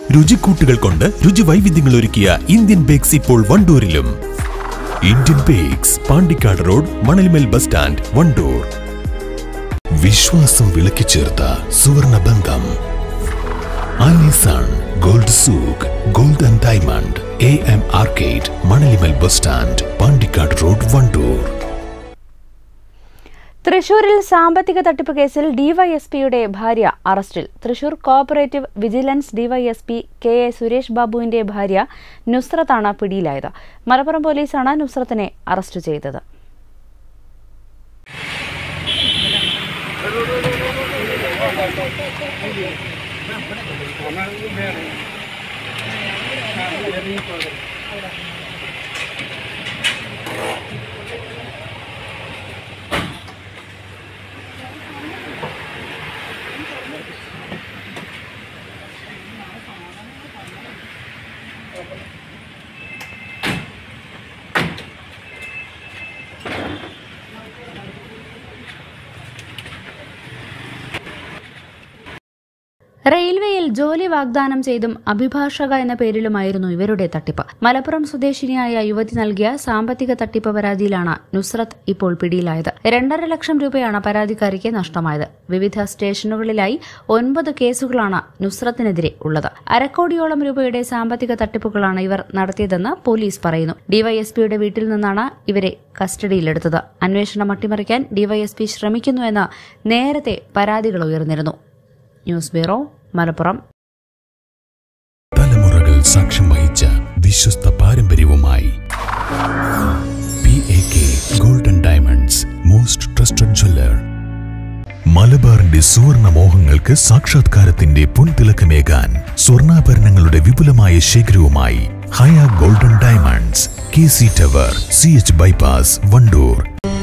രുചിക്കൂട്ടുകൾ കൊണ്ട് രുചി വൈവിധ്യങ്ങൾ ഒരുക്കിയ ഇന്ത്യൻ ബേക്സ് ഇപ്പോൾ വണ്ടൂരിലും Indian bakes Pandikkad road Manalmel bus stand Wandoor വിശ്വാസം വിളക്കിച്ചേർത്ത സുവർണ ബന്ധം Alison gold souk gold and diamond A M arcade Manalimal bus stand Pandikkad road Wandoor തൃശൂരിൽ സാമ്പത്തിക തട്ടിപ്പ് കേസിൽ ഡിവൈഎസ്പിയുടെ ഭാര്യ അറസ്റ്റിൽ Thrissur cooperative vigilance DYSP K A Suresh ബാബുവിന്റെ ഭാര്യ നുസ്രത്താണ് പിടിയിലായത് മലപ്പുറം പോലീസാണ് നുസ്രത്തിനെ അറസ്റ്റ് ചെയ്തത് റെയിൽവേയിൽ ജോലി വാഗ്ദാനം ചെയ്തും അഭിഭാഷക എന്ന പേരിലുമായിരുന്നു ഇവരുടെ തട്ടിപ്പ് മലപ്പുറം സ്വദേശിനിയായ യുവതി നൽകിയ സാമ്പത്തിക തട്ടിപ്പ് പരാതിയിലാണ് നുസ്രത്ത് ഇപ്പോൾ പിടിയിലായത് രണ്ടര ലക്ഷം രൂപയാണ് പരാതിക്കാരിക്ക് നഷ്ടമായത് വിവിധ സ്റ്റേഷനുകളിലായി ഒൻപത് കേസുകളാണ് നുസ്രത്തിനെതിരെ ഉള്ളത് അരക്കോടിയോളം രൂപയുടെ സാമ്പത്തിക തട്ടിപ്പുകളാണ് ഇവർ നടത്തിയതെന്ന് പോലീസ് പറയുന്നു ഡിവൈഎസ്പിയുടെ വീട്ടിൽ നിന്നാണ് ഇവരെ കസ്റ്റഡിയിലെടുത്തത് അന്വേഷണം അട്ടിമറിക്കാൻ ഡിവൈഎസ്പി ശ്രമിക്കുന്നുവെന്ന് നേരത്തെ പരാതികൾ ഉയർന്നിരുന്നു ന്യൂസ് ബ്യൂറോ മലപ്പുറം തലമുറകൾ സാക്ഷ്യം വഹിച്ച വിശ്വസ്ത പാരമ്പര്യവുമായി P A K golden diamonds most trusted jeweller മലബാറിന്റെ സുവർണ മോഹങ്ങൾക്ക് സാക്ഷാത്കാരത്തിന്റെ പൊൻതിളക്കമേകാൻ സ്വർണ്ണാഭരണങ്ങളുടെ വിപുലമായ ശേഖരവുമായി Haya golden diamonds K C tower C H bypass Wandoor